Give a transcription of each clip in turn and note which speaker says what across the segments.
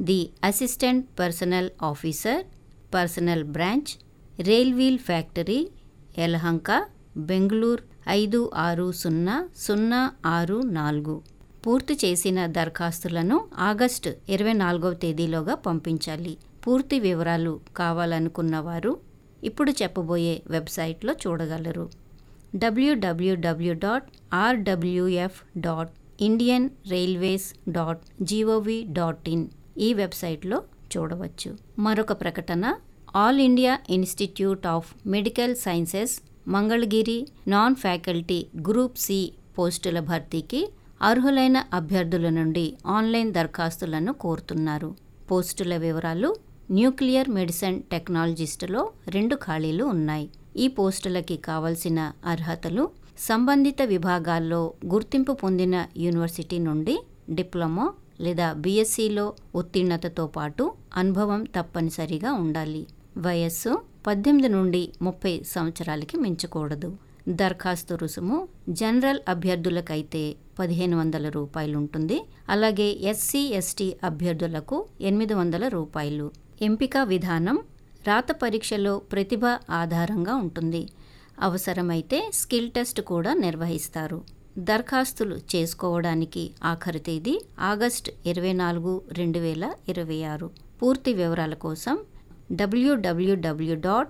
Speaker 1: the assistant personnel officer personnel branch rail wheel factory Yelahanka Bengaluru ఐదు ఆరు సున్నా సున్నా ఆరు నాలుగు పూర్తి చేసిన దరఖాస్తులను ఆగస్టు ఇరవై నాలుగవ తేదీలోగా పంపించాలి పూర్తి వివరాలు కావాలనుకున్న వారు ఇప్పుడు చెప్పబోయే వెబ్సైట్లో చూడగలరు డబ్ల్యూడబ్ల్యూడబ్ల్యూ dot R W F dot Indian railways dot G O V dot in ఈ వెబ్సైట్లో చూడవచ్చు మరొక ప్రకటన all India institute of medical sciences Mangalagiri non faculty group C పోస్టుల భర్తీకి అర్హులైన అభ్యర్థుల నుండి ఆన్లైన్ దరఖాస్తులను కోరుతున్నారు పోస్టుల వివరాలు న్యూక్లియర్ మెడిసిన్ టెక్నాలజిస్టులో రెండు ఖాళీలు ఉన్నాయి ఈ పోస్టులకి కావలసిన అర్హతలు సంబంధిత విభాగాల్లో గుర్తింపు పొందిన యూనివర్సిటీ నుండి డిప్లొమా లేదా బీఎస్సీలో ఉత్తీర్ణతతో పాటు అనుభవం తప్పనిసరిగా ఉండాలి వయస్సు పద్దెనిమిది నుండి ముప్పై సంవత్సరాలకి మించకూడదు దరఖాస్తు రుసుము జనరల్ అభ్యర్థులకైతే పదిహేను వందల రూపాయలు ఉంటుంది అలాగే ఎస్సీ ఎస్టీ అభ్యర్థులకు ఎనిమిది వందల రూపాయలు ఎంపిక విధానం రాత పరీక్షలో ప్రతిభ ఆధారంగా ఉంటుంది అవసరమైతే స్కిల్ టెస్ట్ కూడా నిర్వహిస్తారు దరఖాస్తులు చేసుకోవడానికి ఆఖరి తేదీ ఆగస్ట్ ఇరవై నాలుగు రెండు వేల ఇరవై ఆరు పూర్తి వివరాల కోసం డబ్ల్యూడబ్ల్యూడబ్ల్యూ dot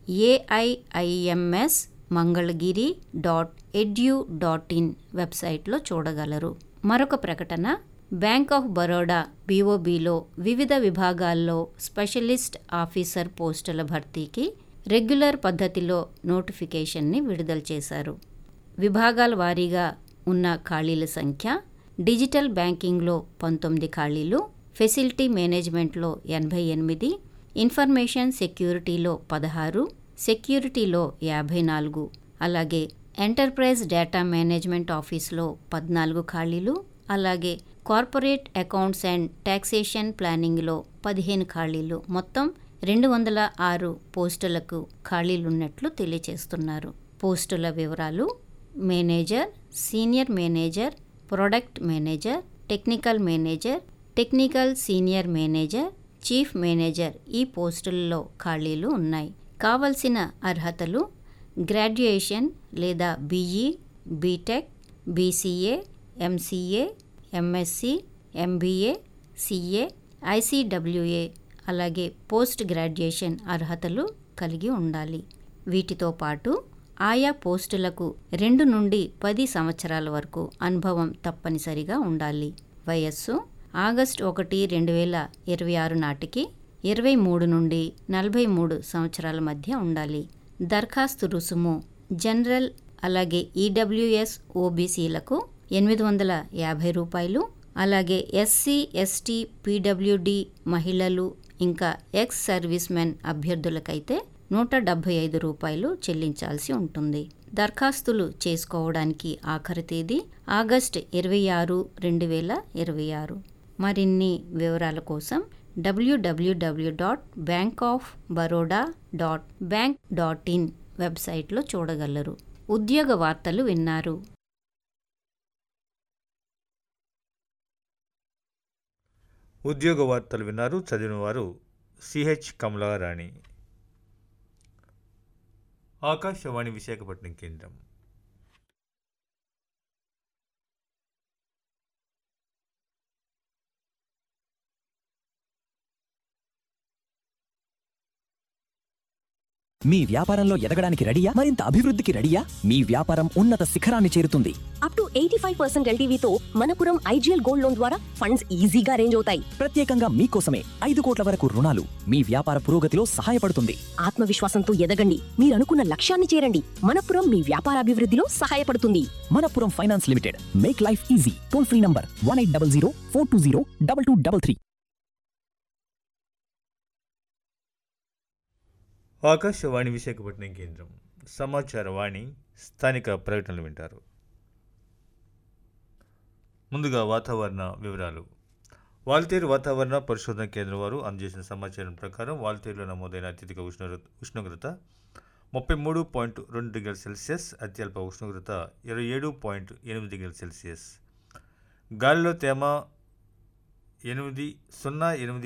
Speaker 1: A I I M S Mangalagiri dot edu dot in వెబ్సైట్లో చూడగలరు మరొక ప్రకటన బ్యాంక్ ఆఫ్ బరోడా బీఓబీలో వివిధ విభాగాల్లో స్పెషలిస్ట్ ఆఫీసర్ పోస్టుల భర్తీకి రెగ్యులర్ పద్ధతిలో నోటిఫికేషన్ని విడుదల చేశారు విభాగాల వారీగా ఉన్న ఖాళీల సంఖ్య డిజిటల్ బ్యాంకింగ్లో పంతొమ్మిది ఖాళీలు ఫెసిలిటీ మేనేజ్మెంట్లో ఎనభై ఎనిమిది ఇన్ఫర్మేషన్ సెక్యూరిటీలో పదహారు సెక్యూరిటీలో యాభై నాలుగు అలాగే ఎంటర్ప్రైజ్ డేటా మేనేజ్మెంట్ ఆఫీస్లో పద్నాలుగు ఖాళీలు అలాగే కార్పొరేట్ అకౌంట్స్ అండ్ ట్యాక్సేషన్ ప్లానింగ్లో పదిహేను ఖాళీలు మొత్తం రెండు వందల ఆరు పోస్టులకు ఖాళీలున్నట్లు తెలియజేస్తున్నారు పోస్టుల వివరాలు manager senior manager product manager technical manager technical senior manager chief manager ఈ పోస్టుల్లో ఖాళీలు ఉన్నాయి కావలసిన అర్హతలు గ్రాడ్యుయేషన్ లేదా BE B Tech BCA MCA M Sc MBA CA ICWA అలాగే పోస్ట్ గ్రాడ్యుయేషన్ అర్హతలు కలిగి ఉండాలి వీటితో పాటు ఆయా పోస్టులకు రెండు నుండి పది సంవత్సరాల వరకు అనుభవం తప్పనిసరిగా ఉండాలి వయస్సు ఆగస్టు ఒకటి రెండు వేల ఇరవై ఆరు నాటికి ఇరవై మూడు నుండి నలభై మూడు సంవత్సరాల మధ్య ఉండాలి దరఖాస్తు రుసుము జనరల్ అలాగే ఈడబ్ల్యూఎస్ ఓబీసీలకు ఎనిమిది వందల యాభై రూపాయలు అలాగే ఎస్సీ ఎస్టీ పీడబ్ల్యూడి మహిళలు ఇంకా ఎక్స్ సర్వీస్ మెన్ అభ్యర్థులకైతే నూట డెబ్భై ఐదు రూపాయలు చెల్లించాల్సి ఉంటుంది దరఖాస్తులు చేసుకోవడానికి ఆఖరి తేదీ ఆగస్ట్ ఇరవై ఆరు రెండు వేల ఇరవై ఆరు మరిన్ని వివరాల కోసం డబ్ల్యూడబ్ల్యూడబ్ల్యూ dot bank of Baroda dot bank dot in వెబ్సైట్లో చూడగలరు ఉద్యోగ వార్తలు విన్నారు
Speaker 2: ఉద్యోగ వార్తలు విన్నారు చదివిన వారు సిహెచ్ కమలారాణి ఆకాశవాణి విశాఖపట్నం కేంద్రం
Speaker 3: మీ వ్యాపారంలో ఎదగడానికి రెడీయా మరింత అభివృద్ధికి రెడీయా మీ వ్యాపారం ఉన్నత శిఖరాన్ని చేరుతుంది
Speaker 4: up to eighty five percent ఎల్టీవీతో మనపురం ఐజీఎల్ గోల్డ్ లోన్ ద్వారా ఫండ్స్ ఈజీగా అరేంజ్ అవుతాయి
Speaker 3: ప్రత్యేకంగా మీకోసమే ఐదు కోట్ల వరకు రుణాలు మీ వ్యాపార పురోగతిలో సహాయపడుతుంది
Speaker 4: ఆత్మవిశ్వాసంతో ఎదగండి మీరు అనుకున్న లక్ష్యాన్ని చేరండి మనపురం మీ వ్యాపార అభివృద్ధిలో సహాయపడుతుంది
Speaker 3: Manappuram finance limited make life easy toll free number one eight double zero four two zero double two double three
Speaker 2: Akashvani Visakhapatnam కేంద్రం సమాచార వాణి స్థానిక ప్రకటనలు వింటారు ముందుగా వాతావరణ వివరాలు వాల్తేరు వాతావరణ పరిశోధన కేంద్రం వారు అందజేసిన సమాచారం ప్రకారం వాల్తేరులో నమోదైన అత్యధిక ఉష్ణోగ్రత ఉష్ణోగ్రత ముప్పై మూడు పాయింట్ రెండు డిగ్రీల సెల్సియస్ అత్యల్ప ఉష్ణోగ్రత ఇరవై ఏడు పాయింట్ ఎనిమిది డిగ్రీల సెల్సియస్ గాలిలో తేమ ఎనిమిది సున్నా ఎనిమిది